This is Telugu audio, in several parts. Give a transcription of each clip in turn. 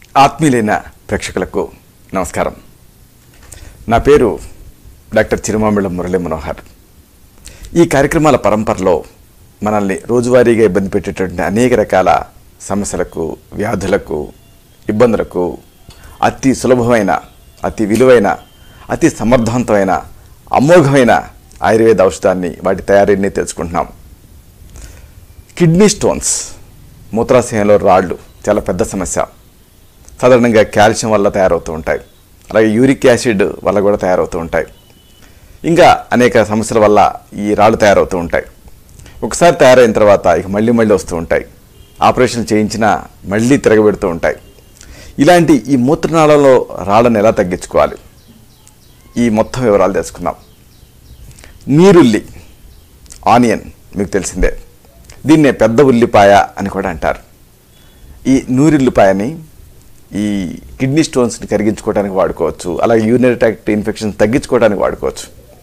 ఆత్మీయులైన ప్రేక్షకులకు నమస్కారం నా పేరు డాక్టర్ చిరుమామిళ్ళ మురళీ మనోహర్ ఈ కార్యక్రమాల పరంపరలో మనల్ని రోజువారీగా ఇబ్బంది పెట్టేటటువంటి అనేక రకాల సమస్యలకు వ్యాధులకు ఇబ్బందులకు అతి సులభమైన అతి విలువైన అతి సమర్థవంతమైన అమోఘమైన ఆయుర్వేద ఔషధాన్ని వాటి తయారీని తెలుసుకుంటున్నాం కిడ్నీ స్టోన్స్ మూత్రాశయంలో రాళ్ళు చాలా పెద్ద సమస్య సాధారణంగా కాల్షియం వల్ల తయారవుతూ ఉంటాయి అలాగే యూరిక్ యాసిడ్ వల్ల కూడా తయారవుతూ ఉంటాయి ఇంకా అనేక సమస్యల వల్ల ఈ రాళ్ళు తయారవుతూ ఉంటాయి ఒకసారి తయారైన తర్వాత ఇక మళ్ళీ మళ్ళీ వస్తూ ఉంటాయి ఆపరేషన్ చేయించినా మళ్ళీ తిరగబెడుతూ ఉంటాయి ఇలాంటి ఈ మూత్రనాళంలో రాళ్ళను ఎలా తగ్గించుకోవాలి ఈ మొత్తం వివరాలు తెలుసుకుందాం నీరుల్లి ఆనియన్ మీకు తెలిసిందే దీన్నే పెద్ద ఉల్లిపాయ అని కూడా అంటారు ఈ నూరిల్లిపాయని ఈ కిడ్నీ స్టోన్స్ని కరిగించుకోవడానికి వాడుకోవచ్చు అలాగే యూరినరీ ట్రాక్ట్ ఇన్ఫెక్షన్ తగ్గించుకోవడానికి వాడుకోవచ్చు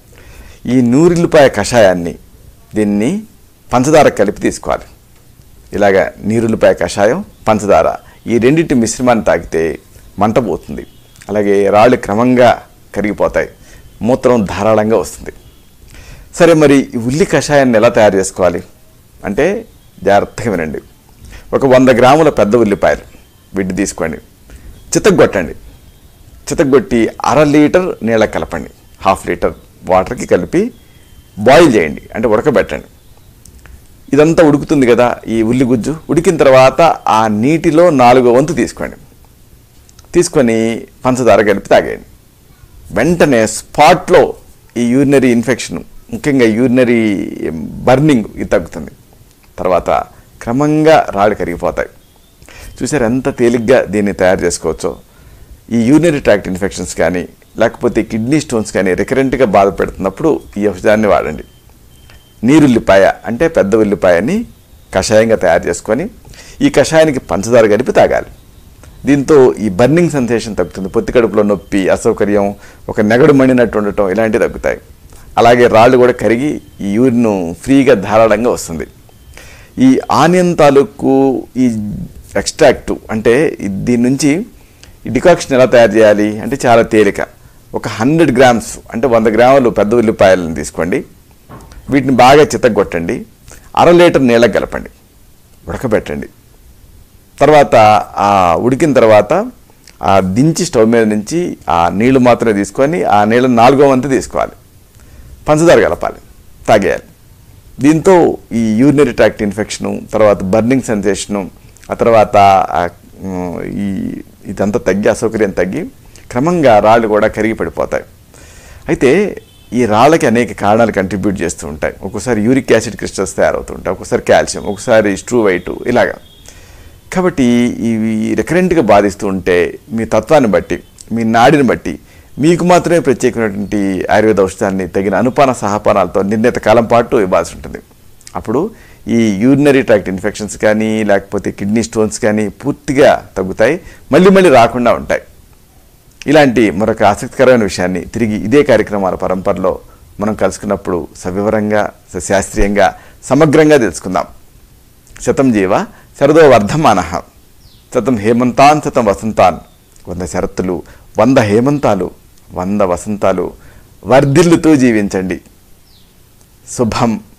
ఈ నూరిల్లిపాయ కషాయాన్ని దీన్ని పంచదార కలిపి తీసుకోవాలి ఇలాగ నీరుల్లిపాయ కషాయం పంచదార ఈ రెండింటి మిశ్రమాన్ని తాగితే మంట పోతుంది అలాగే రాళ్ళు క్రమంగా కరిగిపోతాయి మూత్రం ధారాళంగా వస్తుంది సరే మరి ఈ ఉల్లి కషాయాన్ని ఎలా తయారు చేసుకోవాలి అంటే జాగ్రత్తగా వినండి ఒక వంద గ్రాముల పెద్ద ఉల్లిపాయలు వీటిని తీసుకోండి చితగ్గొట్టండి చితగ్గొట్టి అర లీటర్ నీళ్ళ కలపండి హాఫ్ లీటర్ వాటర్కి కలిపి బాయిల్ చేయండి అంటే ఉడకబెట్టండి ఇదంతా ఉడుకుతుంది కదా ఈ ఉల్లి గుజ్జు ఉడికిన తర్వాత ఆ నీటిలో నాలుగో వంతు తీసుకోండి తీసుకొని పంచదార కలిపి తాగేయండి వెంటనే స్పాట్లో ఈ యూరినరీ ఇన్ఫెక్షన్ ముఖ్యంగా యూరినరీ బర్నింగ్ ఇది తగ్గుతుంది తర్వాత క్రమంగా రాళ్ళు కరిగిపోతాయి చూసారు ఎంత తేలిగ్గా దీన్ని తయారు చేసుకోవచ్చో ఈ యూరినరీ ట్రాక్ట్ ఇన్ఫెక్షన్స్ కానీ లేకపోతే కిడ్నీ స్టోన్స్ కానీ రికరెంట్గా బాధపెడుతున్నప్పుడు ఈ ఔషధాన్ని వాడండి నీరుల్లిపాయ అంటే పెద్ద ఉల్లిపాయని కషాయంగా తయారు చేసుకొని ఈ కషాయానికి పంచదార కలిపి తాగాలి దీంతో ఈ బర్నింగ్ సెన్సేషన్ తగ్గుతుంది పొత్తి కడుపులో నొప్పి అసౌకర్యం ఒక నెగడు మండినట్టు ఉండటం ఇలాంటివి తగ్గుతాయి అలాగే రాళ్ళు కూడా కరిగి ఈ యూరిన్ ఫ్రీగా ధారాళంగా వస్తుంది ఈ ఆనియన్ తాలూకు ఈ ఎక్స్ట్రాక్ట్ అంటే ఈ- దీని నుంచి ఈ డికాక్షన్ ఎలా తయారు చేయాలి అంటే చాలా తేలిక ఒక హండ్రెడ్ గ్రామ్స్ అంటే వంద గ్రాములు పెద్ద ఉల్లిపాయలను తీసుకోండి వీటిని బాగా చితగొట్టండి అర లీటర్ నీళ్ళకి కలపండి ఉడకబెట్టండి తర్వాత ఆ ఉడికిన తర్వాత ఆ దించి స్టవ్ మీద నుంచి ఆ నీళ్లు మాత్రమే తీసుకొని ఆ నీళ్ళ నాలుగో వంతు తీసుకోవాలి పంచదార కలపాలి తాగేయాలి దీంతో ఈ యూరినరీ ట్రాక్ట్ ఇన్ఫెక్షను తర్వాత బర్నింగ్ సెన్సేషను ఆ తర్వాత ఆ, ఉమ్, ఈ ఇదంతా తగ్గి అసౌకర్యం తగ్గి క్రమంగా రాళ్ళు కూడా కరిగి పడిపోతాయి అయితే ఈ రాళ్ళకి అనేక కారణాలు కంట్రిబ్యూట్ చేస్తూ ఉంటాయి ఒక్కోసారి యూరిక్ యాసిడ్ క్రిస్టల్స్ తయారవుతుంటాయి ఒక్కోసారి కాల్షియం ఒకసారి స్ట్రూవైటు ఇలాగా కాబట్టి ఇవి రికరెంట్గా బాధిస్తూ ఉంటే మీ తత్వాన్ని బట్టి మీ నాడిని బట్టి మీకు మాత్రమే ప్రత్యేకమైనటువంటి ఆయుర్వేద ఔషధాన్ని తగిన అనుపాన సహపానాలతో నిర్ణీత కాలం పాటు ఇవ్వాల్సి ఉంటుంది అప్పుడు ఈ యూరినరీ ట్రాక్ట్ ఇన్ఫెక్షన్స్ కానీ లేకపోతే కిడ్నీ స్టోన్స్ కానీ పూర్తిగా తగ్గుతాయి మళ్ళీ మళ్ళీ రాకుండా ఉంటాయి ఇలాంటి మరొక ఆసక్తికరమైన విషయాన్ని తిరిగి ఇదే కార్యక్రమాల పరంపరలో మనం కలుసుకున్నప్పుడు సవివరంగా శాస్త్రీయంగా సమగ్రంగా తెలుసుకుందాం శతం జీవ శరదో వర్ధమాన శతం హేమంతాన్ శతం వసంతాన్ వంద శరత్తులు వంద హేమంతాలు వంద వసంతాలు వర్ధిల్లుతూ జీవించండి శుభం